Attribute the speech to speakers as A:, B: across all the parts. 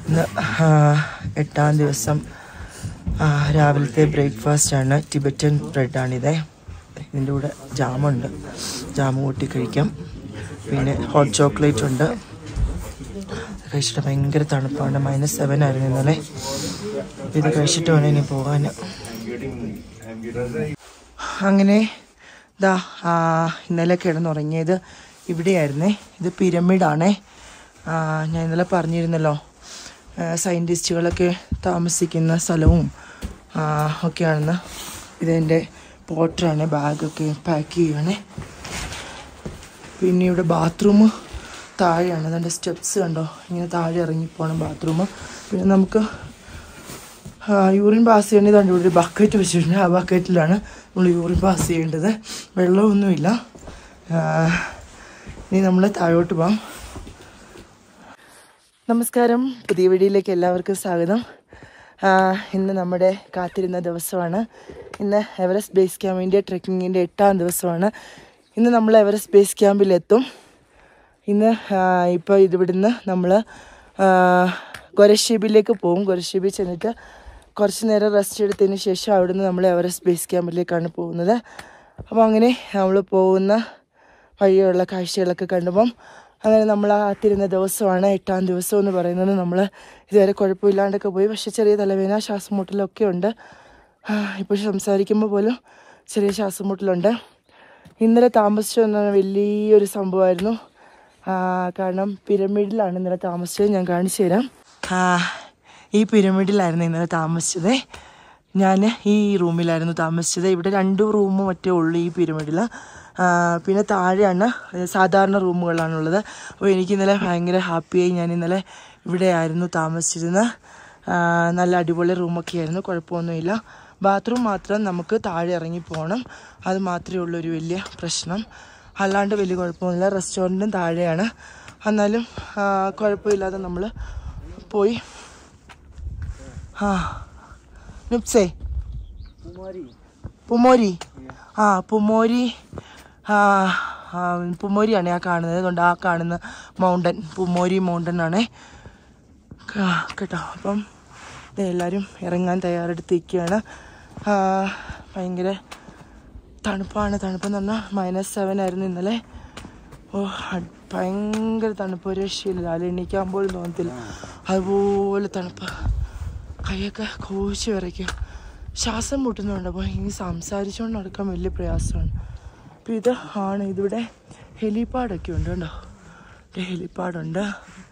A: ഇന്ന് ആ, എട്ടാം ദിവസം ആ, രാവിലത്തെ ബ്രേക്ക്ഫാസ്റ്റ് ആണ് ടിബറ്റൻ ബ്രെഡാണിത് ഇതിൻ്റെ കൂടെ ജാമുണ്ട് ജാം കൂട്ടി കഴിക്കാം പിന്നെ ഹോട്ട് ചോക്ലേറ്റ് ഉണ്ട് കഴിച്ചിട്ട് ഭയങ്കര തണുപ്പാണ് മൈനസ് സെവൻ ആയിരുന്നു ഇന്നലെ ഇത് കഴിച്ചിട്ട് വേണം ഇനി പോകാൻ അങ്ങനെ ദാ ആ, ഇന്നലെ കിടന്നുറങ്ങിയത് ഇവിടെയായിരുന്നേ ഇത് പിരമിഡാണേ ആ, ഞാൻ ഇന്നലെ പറഞ്ഞിരുന്നല്ലോ ആ, സയൻറ്റിസ്റ്റുകളൊക്കെ താമസിക്കുന്ന സ്ഥലവും ആ, ഒക്കെയാണെന്ന് ഇതെൻ്റെ പോട്ടറാണ് ബാഗൊക്കെ പാക്ക് ചെയ്യുകയാണേ പിന്നെ ഇവിടെ ബാത്റൂം താഴെയാണ് അതിൻ്റെ സ്റ്റെപ്സ് കണ്ടോ ഇങ്ങനെ താഴെ ഇറങ്ങിപ്പോണം ബാത്റൂം പിന്നെ നമുക്ക് ആ, യൂറിൻ പാസ് ചെയ്യേണ്ടത് ഇവിടെ ഒരു ബക്കറ്റ് വെച്ചിട്ടുണ്ട് ആ ബക്കറ്റിലാണ് നമ്മൾ യൂറിൻ പാസ് ചെയ്യേണ്ടത് വെള്ളമൊന്നുമില്ല ആ, ഇനി നമ്മൾ താഴോട്ട് പോകാം നമസ്കാരം പുതിയ വീഡിയോയിലേക്ക് എല്ലാവർക്കും സ്വാഗതം ആ, ഇന്ന് നമ്മുടെ കാത്തിരുന്ന ദിവസമാണ് ഇന്ന് എവറസ്റ്റ് ബേസ് ക്യാമ്പിൻ്റെ ട്രെക്കിങ്ങിൻ്റെ എട്ടാം ദിവസമാണ് ഇന്ന് നമ്മൾ എവറസ്റ്റ് ബേസ് ക്യാമ്പിലെത്തും ഇന്ന് ഇപ്പോൾ ഇവിടുന്ന് നമ്മൾ ഗൊരഷീബിലേക്ക് പോകും ഗൊരഷീബിൽ ചെന്നിട്ട് കുറച്ച് നേരം റെസ്റ്റ് എടുത്തതിന് ശേഷം അവിടുന്ന് നമ്മൾ എവറസ്റ്റ് ബേസ് ക്യാമ്പിലേക്കാണ് പോകുന്നത് അപ്പോൾ അങ്ങനെ നമ്മൾ പോകുന്ന വഴിയുള്ള കാഴ്ചകളൊക്കെ കണ്ടുമ്പം അങ്ങനെ നമ്മൾ ആ തിരുന്ന ദിവസമാണ് എട്ടാം ദിവസം എന്ന് പറയുന്നത് നമ്മൾ ഇതുവരെ കുഴപ്പമില്ലാണ്ടൊക്കെ പോയി പക്ഷെ ചെറിയ തലവേദന ശ്വാസം മുട്ടലൊക്കെ ഉണ്ട് ആ, ഇപ്പോൾ സംസാരിക്കുമ്പോൾ പോലും ചെറിയ ശ്വാസം മുട്ടലുണ്ട് ഇന്നലെ താമസിച്ചു എന്ന വലിയൊരു സംഭവമായിരുന്നു ആ, കാരണം പിരമിഡിലാണ് ഇന്നലെ താമസിച്ചത് ഞാൻ കാണിച്ചു തരാം ആ, ഈ പിരമിഡിലായിരുന്നു ഇന്നലെ താമസിച്ചത് ഞാൻ ഈ റൂമിലായിരുന്നു താമസിച്ചത് ഇവിടെ രണ്ട് റൂമും മറ്റേ ഉള്ളൂ ഈ പിരമിഡിൽ പിന്നെ താഴെയാണ് സാധാരണ റൂമുകളാണുള്ളത് അപ്പോൾ എനിക്ക് ഇന്നലെ ഭയങ്കര ഹാപ്പിയായി ഞാൻ ഇന്നലെ ഇവിടെ ആയിരുന്നു താമസിച്ചിരുന്നത് ആ, നല്ല അടിപൊളി റൂമൊക്കെ ആയിരുന്നു കുഴപ്പമൊന്നുമില്ല ബാത്റൂം മാത്രം നമുക്ക് താഴെ ഇറങ്ങി പോകണം അത് മാത്രമേ ഉള്ളൂ ഒരു വലിയ പ്രശ്നം അല്ലാണ്ട് വലിയ കുഴപ്പമൊന്നുമില്ല റെസ്റ്റോറൻറ്റും താഴെയാണ് എന്നാലും ആ, കുഴപ്പമില്ലാതെ നമ്മൾ പോയി ആ നുപ്സേ പുമോരി ആ പുമോരി ആ ആ, പുമോരിയാണ് ആ കാണുന്നത് അതുകൊണ്ട് ആ കാണുന്ന മൗണ്ടൻ പുമോരി മൗണ്ടൻ ആണേ ക- കേട്ടോ അപ്പം ദേ എല്ലാവരും ഇറങ്ങാൻ തയ്യാറെടുത്തിരിക്കുകയാണ് ആ, ഭയങ്കര തണുപ്പാണ് തണുപ്പെന്ന് പറഞ്ഞാൽ മൈനസ് സെവൻ ആയിരുന്നു ഇന്നലെ ഓ അട്- ഭയങ്കര തണുപ്പ് ഒരു രക്ഷയില്ല രാവിലെ എണീക്കാൻ പോലും തോന്നത്തില്ല അതുപോലെ തണുപ്പ് കൈയൊക്കെ കോച്ച് വിറയ്ക്കും ശ്വാസം മുട്ടുന്നുണ്ട് അപ്പോൾ ഇനി സംസാരിച്ചുകൊണ്ട് നടക്കാൻ വലിയ പ്രയാസമാണ് അപ്പോൾ ഇത് ആണ് ഇതിവിടെ ഹെലിപ്പാഡൊക്കെ ഉണ്ട് കേട്ടോ ഇവിടെ ഹെലിപ്പാഡുണ്ട്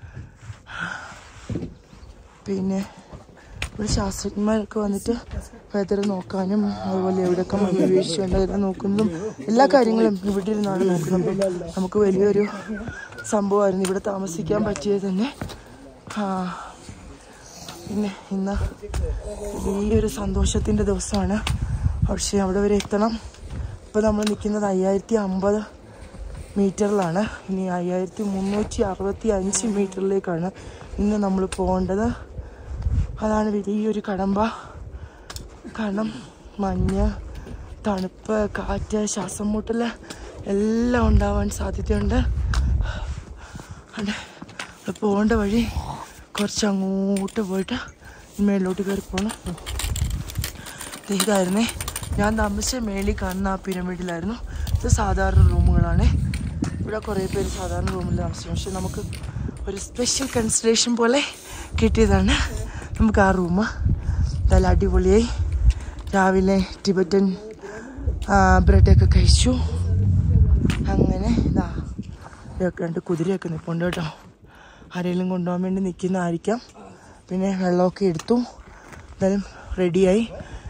A: പിന്നെ ഇവിടെ ശാസ്ത്രജ്ഞന്മാരൊക്കെ വന്നിട്ട് വെതർ നോക്കാനും അതുപോലെ എവിടെയൊക്കെ മഞ്ഞ് വീഴ്ചയുണ്ട് അതെല്ലാം നോക്കുന്നതും എല്ലാ കാര്യങ്ങളും ഇവിടെ ഇരുന്നാണ് നോക്കുന്നത് അപ്പം നമുക്ക് വലിയൊരു സംഭവമായിരുന്നു ഇവിടെ താമസിക്കാൻ പറ്റിയത് തന്നെ ആ, പിന്നെ ഇന്ന് വലിയൊരു സന്തോഷത്തിൻ്റെ ദിവസമാണ് പക്ഷേ അവിടെ വരെ എത്തണം ഇപ്പോൾ നമ്മൾ നിൽക്കുന്നത് അയ്യായിരത്തി അമ്പത് മീറ്ററിലാണ് ഇനി അയ്യായിരത്തി മുന്നൂറ്റി അറുപത്തി അഞ്ച് മീറ്ററിലേക്കാണ് ഇന്ന് നമ്മൾ പോകേണ്ടത് അതാണ് വലിയൊരു കടമ്പ കാരണം മഞ്ഞ് തണുപ്പ് കാറ്റ് ശ്വാസം മുട്ടൽ എല്ലാം ഉണ്ടാവാൻ സാധ്യതയുണ്ട് അതെ അവിടെ പോകേണ്ട വഴി കുറച്ച് അങ്ങോട്ട് പോയിട്ട് മേളിലോട്ട് കയറി പോകണം ദേ ഇതായിരുന്നേ ഞാൻ താമസിച്ച മേളിൽ കാണുന്ന ആ പിരമിഡിലായിരുന്നു ഇത് സാധാരണ റൂമുകളാണ് ഇവിടെ കുറേ പേര് സാധാരണ റൂമിൽ താമസിക്കും പക്ഷെ നമുക്ക് ഒരു സ്പെഷ്യൽ കൺസിഡറേഷൻ പോലെ കിട്ടിയതാണ് നമുക്ക് ആ റൂം നല്ല അടിപൊളിയായി രാവിലെ ടിബറ്റൻ ബ്രെഡൊക്കെ കഴിച്ചു അങ്ങനെ ഇതാ ഇതൊക്കെ രണ്ട് കുതിരയൊക്കെ നിൽപ്പുണ്ട് കേട്ടോ ആരെങ്കിലും കൊണ്ടുപോകാൻ വേണ്ടി നിൽക്കുന്നതായിരിക്കാം പിന്നെ വെള്ളമൊക്കെ എടുത്തു എന്തായാലും റെഡിയായി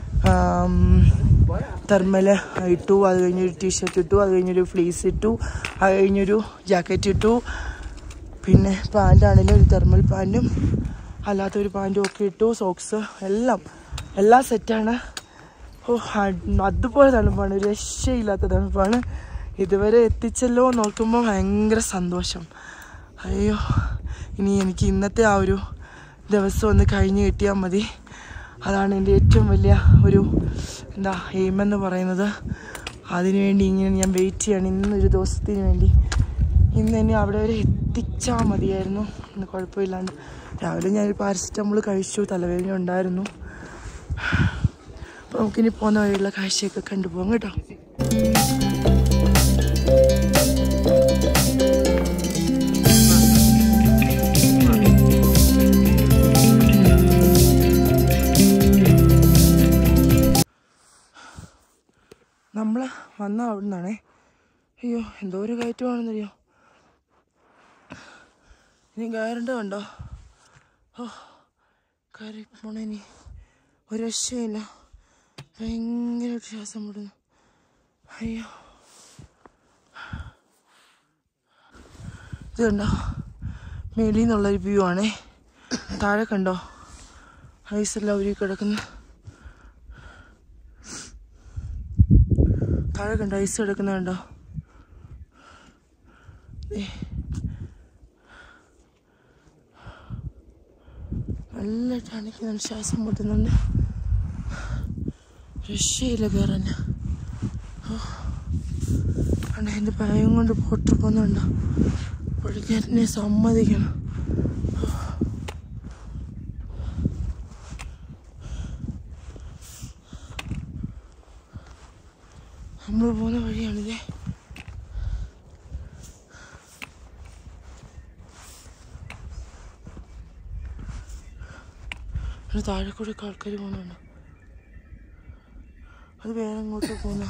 A: തെർമൽ ഇട്ടു അത് കഴിഞ്ഞൊരു ടീഷർട്ട് ഇട്ടു അത് കഴിഞ്ഞൊരു ഫ്ലീസ് ഇട്ടു അത് കഴിഞ്ഞൊരു ജാക്കറ്റ് ഇട്ടു പിന്നെ പാൻ്റാണെങ്കിലും ഒരു തെർമൽ പാൻറ്റും അല്ലാത്തൊരു പാൻറ്റും ഒക്കെ ഇട്ടു സോക്സ് എല്ലാം എല്ലാം സെറ്റാണ് ഓ അട്- അതുപോലെ തണുപ്പാണ് ഒരു രക്ഷയില്ലാത്ത തണുപ്പാണ് ഇതുവരെ എത്തിച്ചല്ലോ എന്ന് നോക്കുമ്പോൾ ഭയങ്കര സന്തോഷം അയ്യോ ഇനി എനിക്ക് ഇന്നത്തെ ആ ഒരു ദിവസം ഒന്ന് കഴിഞ്ഞ് കിട്ടിയാൽ മതി അതാണ് എൻ്റെ ഏറ്റവും വലിയ ഒരു എന്താ എയിമെന്ന് പറയുന്നത് അതിനുവേണ്ടി ഇങ്ങനെ ഞാൻ വെയിറ്റ് ചെയ്യണം ഇന്നൊരു ദിവസത്തിന് വേണ്ടി ഇന്ന് ഇനി അവിടെ വരെ എത്തിച്ചാൽ മതിയായിരുന്നു ഇന്ന് കുഴപ്പമില്ലാണ്ട് രാവിലെ ഞാനൊരു പാരസെറ്റമോൾ കഴിച്ചു തലവേദന ഉണ്ടായിരുന്നു അപ്പോൾ നമുക്കിനി പോകുന്ന വഴിയുള്ള കാഴ്ചയൊക്കെ കണ്ടുപോകാം കേട്ടോ നമ്മൾ വന്ന അവിടെ നിന്നാണേ അയ്യോ എന്തോ ഒരു കയറ്റമാണെന്നറിയോ ഇനി കയറേണ്ടതുണ്ടോ ഓ കയറി പോണേ ഇനി ഒരു രക്ഷയില്ല ഭയങ്കരമായിട്ട് ശ്വാസം മുടുന്നു അയ്യോ ഇത് കണ്ടോ മേളിൽ നിന്നുള്ളൊരു വ്യൂ ആണേ താഴെ കണ്ടോ ഐസെല്ലാം ഉരുകി കിടക്കുന്നു താഴെ കണ്ടോ ഐസ് കിടക്കുന്ന കണ്ടോ ദേ. നല്ല തണിക്കുന്നുണ്ട് ശ്വാസം മുട്ടുന്നുണ്ട് രക്ഷയില്ല കയറാൻ കണ്ട എൻ്റെ ഭയം കൊണ്ട് പോട്ട് പോകുന്നുണ്ടോ പുള്ളിക്കാരനെ സമ്മതിക്കണം നമ്മൾ പോകുന്ന വഴിയാണിതേ ഒരു താഴെ കൂടെ ഒക്കെ ആൾക്കാർ പോകുന്നുണ്ട് അത് വേറെ അങ്ങോട്ട് പോകുന്ന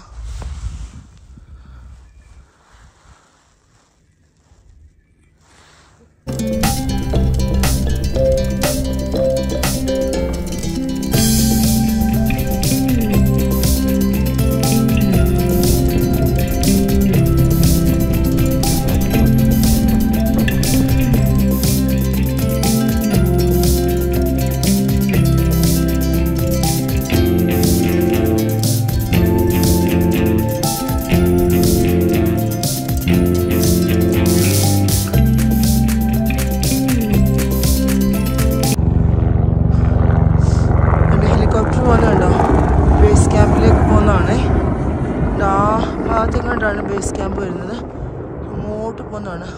A: എൻ്റെ ഹെലികോപ്റ്റർ പോകുന്നുണ്ടോ ബേസ് ക്യാമ്പിലേക്ക് പോകുന്നതാണേ ആ ഭാഗത്തും കണ്ടാണ് ബേസ് ക്യാമ്പ് വരുന്നത് അങ്ങോട്ട് പോകുന്നതാണ്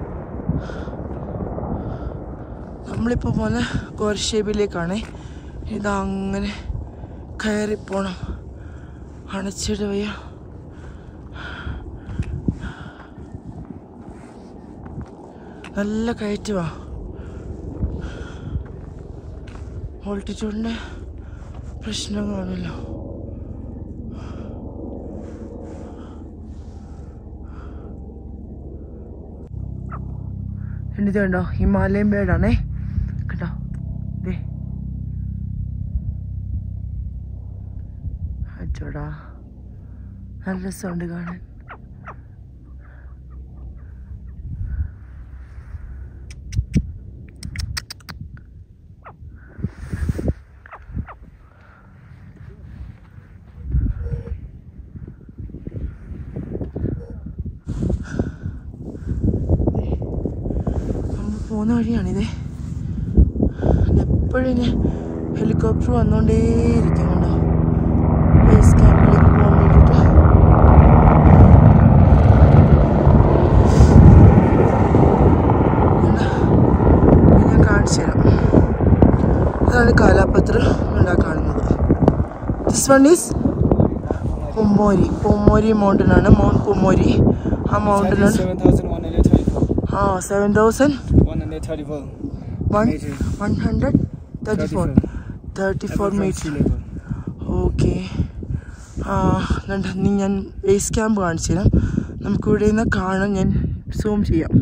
A: നമ്മളിപ്പോൾ പോകുന്ന ഗോർഷേബിലേക്കാണേ ഇതങ്ങനെ കയറിപ്പോണം അണച്ചിട വയ്യ നല്ല കയറ്റുവാ ഓൾട്ടിറ്റ്യൂഡിൻ്റെ പ്രശ്നം കാണുമല്ലോ ഇത് കണ്ടോ ഹിമാലയൻ ബേഡാണേ കേട്ടോ ദേ അച്ചോടാ നല്ല രസമുണ്ട് കാണാൻ നമ്മൾ പോകുന്ന വഴിയാണിതേ എപ്പോഴും ഇനി ഹെലികോപ്റ്റർ വന്നുകൊണ്ടേയിരിക്കും കണ്ടോ ബേസ് ക്യാമ്പിലേക്ക് പോകാൻ വേണ്ടിയിട്ട് കണ്ടോ? ഇത് ഞാൻ കാണിച്ചു തരാം ഇതാണ് കാലാപത്ര ഉണ്ടാ കാണുന്നത് this one is Pumori Pumori mountain ആണ് മൗണ്ട് പൊമ്മോരി ആ മൗണ്ടനാണ്
B: 7,134.
A: ആ seven thousand
B: 134.
A: One
B: Meter.
A: One hundred thirty four
B: 34.
A: Thirty four
B: Above from
A: metre
B: sea level.
A: Okay ആ എന്നിട്ട് നീ ഞാൻ ബേസ് ക്യാമ്പ് കാണിച്ചു തരാം നമുക്ക് ഇവിടെ നിന്ന് കാണാൻ ഞാൻ സൂം ചെയ്യാം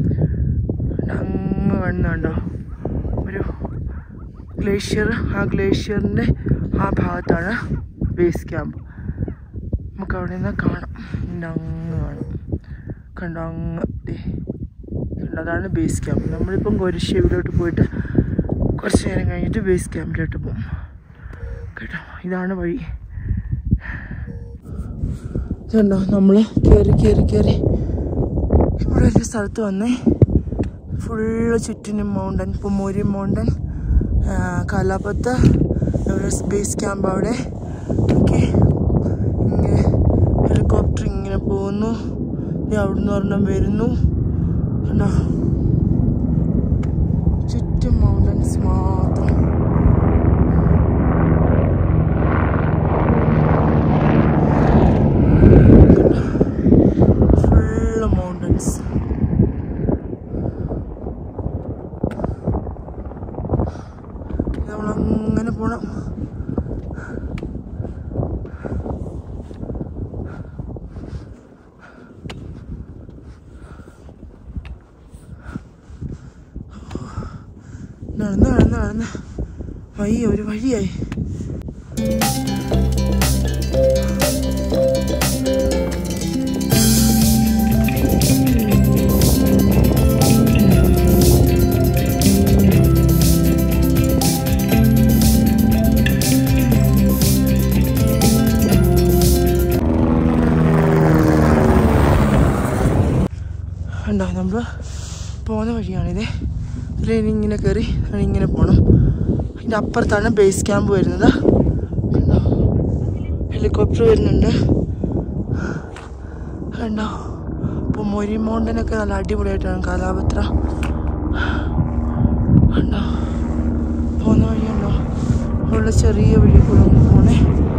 A: അങ്ങ് കാണുന്നുണ്ടോ ഒരു ഗ്ലേഷ്യർ ആ ഗ്ലേഷ്യറിൻ്റെ ആ ഭാഗത്താണ് ബേസ് ക്യാമ്പ് നമുക്ക് അവിടെ നിന്ന് കാണാം ഇണ്ട് അങ്ങ് കാണാം കണ്ടോ അങ്ങ് ദേ കണ്ടോ അതാണ് ബേസ് ക്യാമ്പ് നമ്മളിപ്പം കൊരിശ്ശേവിലോട്ട് പോയിട്ട് കുറച്ച് നേരം കഴിഞ്ഞിട്ട് ബേസ് ക്യാമ്പിലോട്ട് പോകും കേട്ടോ ഇതാണ് വഴി ഇതുണ്ടോ നമ്മൾ കയറി കയറി കയറി ഇവിടെ ഒരു സ്ഥലത്ത് വന്നേ ഫുള്ള് ചുറ്റിനും mountain Pumori mountain Kalapatthar Everest base camp അവിടെ ഓക്കെ ഇങ്ങനെ ഹെലികോപ്റ്റർ ഇങ്ങനെ പോകുന്നു ദേ അവിടുന്ന് ഒരെണ്ണം വരുന്നു കണ്ടോ ചുറ്റും മൗണ്ടൻസ് മാത്രം ഫുള്ള് മൗണ്ടൻസ് നമ്മളങ്ങനെ പോണം നടന്ന് നടന്ന് നടന്ന് വഴി ഒരു വഴിയായി ഉണ്ടോ നമ്മൾ പോകുന്ന വഴിയാണിത് ഇതിൽ ഇനി ഇങ്ങനെ കയറി ഇങ്ങനെ പോകണം അതിൻ്റെ അപ്പുറത്താണ് ബേസ് ക്യാമ്പ് വരുന്നത് കണ്ടോ ഹെലികോപ്റ്റർ വരുന്നുണ്ട് കണ്ടോ ഇപ്പോൾ മൊരി മൗണ്ടനൊക്കെ നല്ല അടിപൊളിയായിട്ടാണ് കാലാപത്ര കണ്ടോ പോകുന്ന വഴിയുണ്ടോ ഉള്ള ചെറിയ വഴി കൂടെ ഒന്ന് പോണേ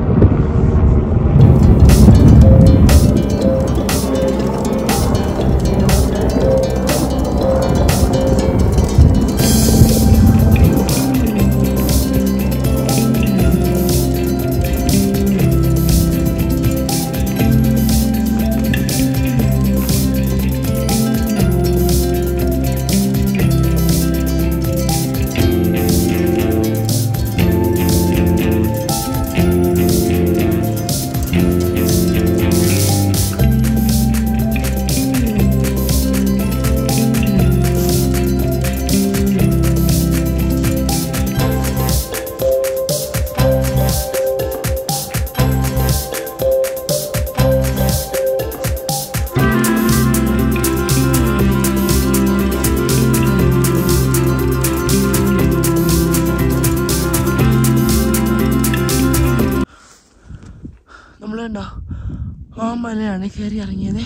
A: നമ്മൾ കണ്ടോ ആ മലയാണ് കയറി ഇറങ്ങിയത്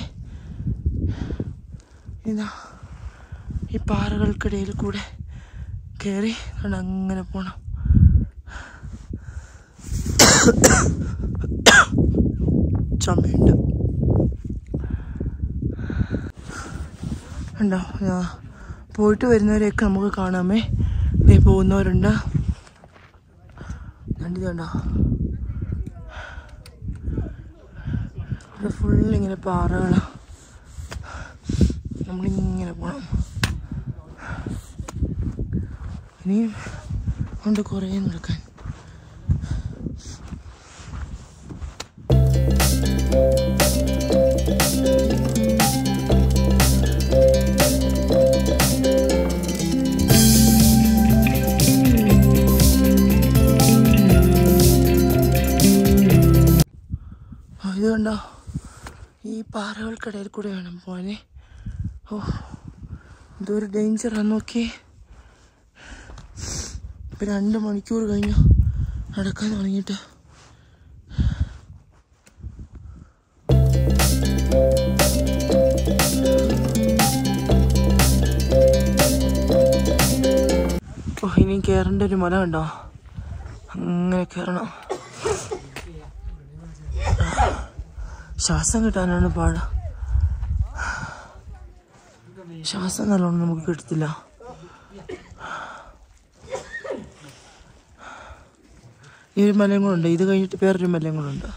A: ഇതാ ഈ പാറകൾക്കിടയിൽ കൂടെ കയറി കണ്ടോ അങ്ങനെ പോണം ചുമയുണ്ട് ഉണ്ടോ ഇതാ പോയിട്ട് വരുന്നവരെയൊക്കെ നമുക്ക് കാണാമേ ദേ പോകുന്നവരുണ്ട് കണ്ടു കണ്ടോ ഇവിടെ ഫുൾ ഇങ്ങനെ പാറകളാണ് നമ്മളിങ്ങനെ പോണം ഇനിയും ഉണ്ട് കുറേ നടക്കാൻ ആ, ഇത് കണ്ടോ ഈ പാറകൾക്കിടയിൽ കൂടെ വേണം പോവാനെ ഓ ഇതൊരു ഡേഞ്ചറാണ് നോക്കിയേ ഇപ്പം രണ്ട് മണിക്കൂർ കഴിഞ്ഞു നടക്കാൻ തുടങ്ങിയിട്ട് ഓ ഇനി കയറേണ്ട ഒരു മല കണ്ടോ അങ്ങനെ കയറണം ശ്വാസം കിട്ടാനാണ് പാട് ശ്വാസം നല്ലോണം നമുക്ക് കിട്ടത്തില്ല ഈ ഒരു മലയും കൂടെ ഉണ്ട് ഇത് കഴിഞ്ഞിട്ട് വേറൊരു മലയും കൂടെ ഉണ്ട്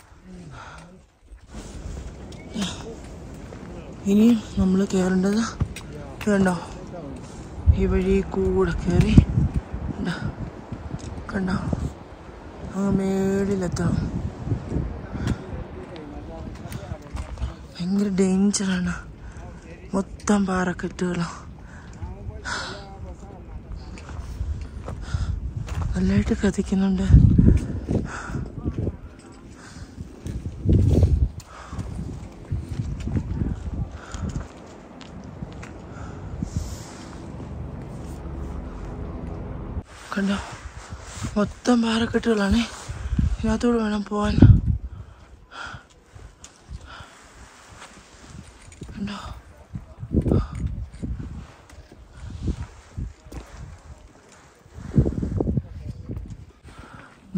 A: ഇനി നമ്മൾ കയറേണ്ടത് കണ്ടോ ഈ വഴി കൂടെ കയറി കണ്ടോ കണ്ടോ അങ്ങ് മേളിലെത്തണം ഭയങ്കര ഡേഞ്ചറാണ് മൊത്തം പാറക്കെട്ടുകളാണ് നല്ലതായിട്ട് കത്തിക്കുന്നുണ്ട് കണ്ടോ മൊത്തം പാറക്കെട്ടുകളാണ് ഇതിനകത്തൂടെ വേണം പോവാൻ കണ്ടോ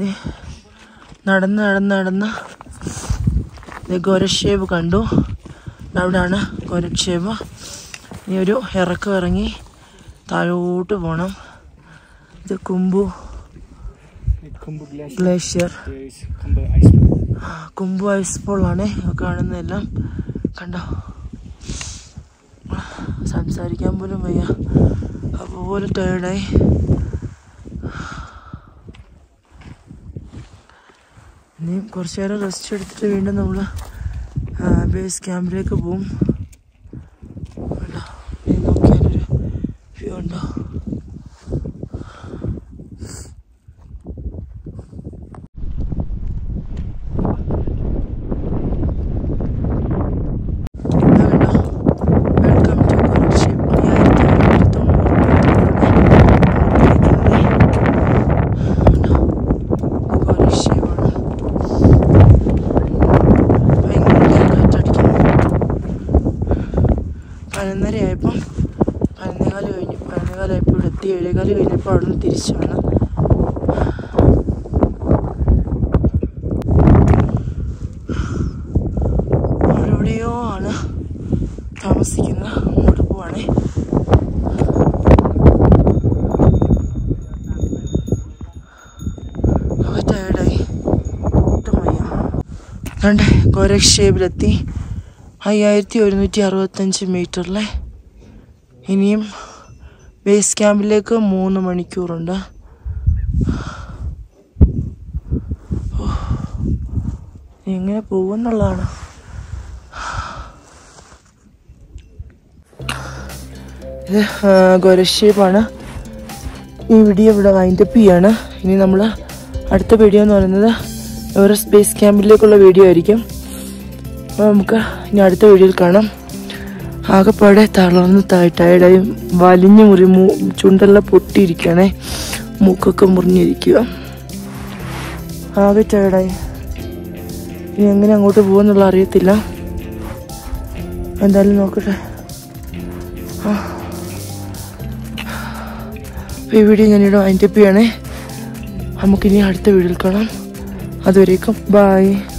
A: ദേ, നടന്ന് നടന്ന് നടന്ന് ദേ ഗോരക്ഷേപ് കണ്ടു അവിടെയാണ് ഗോരക്ഷേപ് ഇനി ഒരു ഇറക്കം ഇറങ്ങി താഴോട്ട് പോകണം ഇത് Khumbu
B: Kumbu Glacier.
A: Glacier
B: There is Kumbu Ice Fall.
A: Khumbu ice പോളാണ് കാണുന്നതെല്ലാം കണ്ടോ സംസാരിക്കാൻ പോലും വയ്യ അതുപോലെ ടയേർഡായി ഇനി കുറച്ച് നേരം റെസ്റ്റ് എടുത്തിട്ട് വീണ്ടും നമ്മൾ ബേസ് ക്യാമ്പിലേക്ക് പോവും കണ്ടോ? ഇനി നോക്കിയാലൊരു വ്യൂ ഉണ്ടോ വെൽക്കം ടു കുറിച്ചിപ്പ് അയ്യായിരത്തി അറുന്നൂറ്റി തൊണ്ണൂറ് കുറിച്ചിപ്പാണ് ഭയങ്കര കാറ്റടിക്കുന്നു പതിനൊന്നരയായപ്പം പതിനേകാല് കഴിഞ്ഞു പതിനേകാലായപ്പോൾ ഇവിടെ എത്തി ഏഴേകാല് കഴിഞ്ഞപ്പോൾ അവിടെ നിന്ന് തിരിച്ചു വന്നു അവിടെ എവിടെയോ ആണ് താമസിക്കുന്ന അങ്ങോട്ട് പോവാണേ ടയേർഡായി ഒട്ടും വയ്യ രണ്ട് ഗോരക്ഷേപിലെത്തി അയ്യായിരത്തി ഒരുന്നൂറ്റി അറുപത്തഞ്ച് മീറ്ററിലെ ഇനിയും ബേസ് ക്യാമ്പിലേക്ക് മൂന്ന് മണിക്കൂറുണ്ട് ഓ, ഇനി എങ്ങനെ പോകുമെന്നുള്ളതാണ് ഇത് ഗോരക്ഷേപ്പാണ് ഈ വീഡിയോ ഇവിടെ വൈൻഡപ്പ് ചെയ്യാണ് ഇനി നമ്മൾ അടുത്ത വീഡിയോ എന്ന് പറയുന്നത് എവറസ്റ്റ് ബേസ് ക്യാമ്പിലേക്കുള്ള വീഡിയോ ആയിരിക്കും അപ്പോൾ നമുക്ക് ഇനി അടുത്ത വീഡിയോയിൽ കാണാം ആകെപ്പാടെ തളർന്ന് ത- ടയർഡായി വലിഞ്ഞു മുറി മൂ ചുണ്ടെല്ലാം പൊട്ടിയിരിക്കുകയാണേ മൂക്കൊക്കെ മുറിഞ്ഞിരിക്കുക ആകെ ടയർഡായി ഇനി എങ്ങനെ അങ്ങോട്ട് പോകുന്നുള്ള അറിയത്തില്ല എന്തായാലും നോക്കട്ടെ അപ്പോൾ ഈ വീഡിയോ ഞാനിവിടെ വൈൻഡപ്പ് ചെയ്യണേ നമുക്കിനി അടുത്ത വീഡിയോയിൽ കാണാം അതുവരേക്കും ബായ്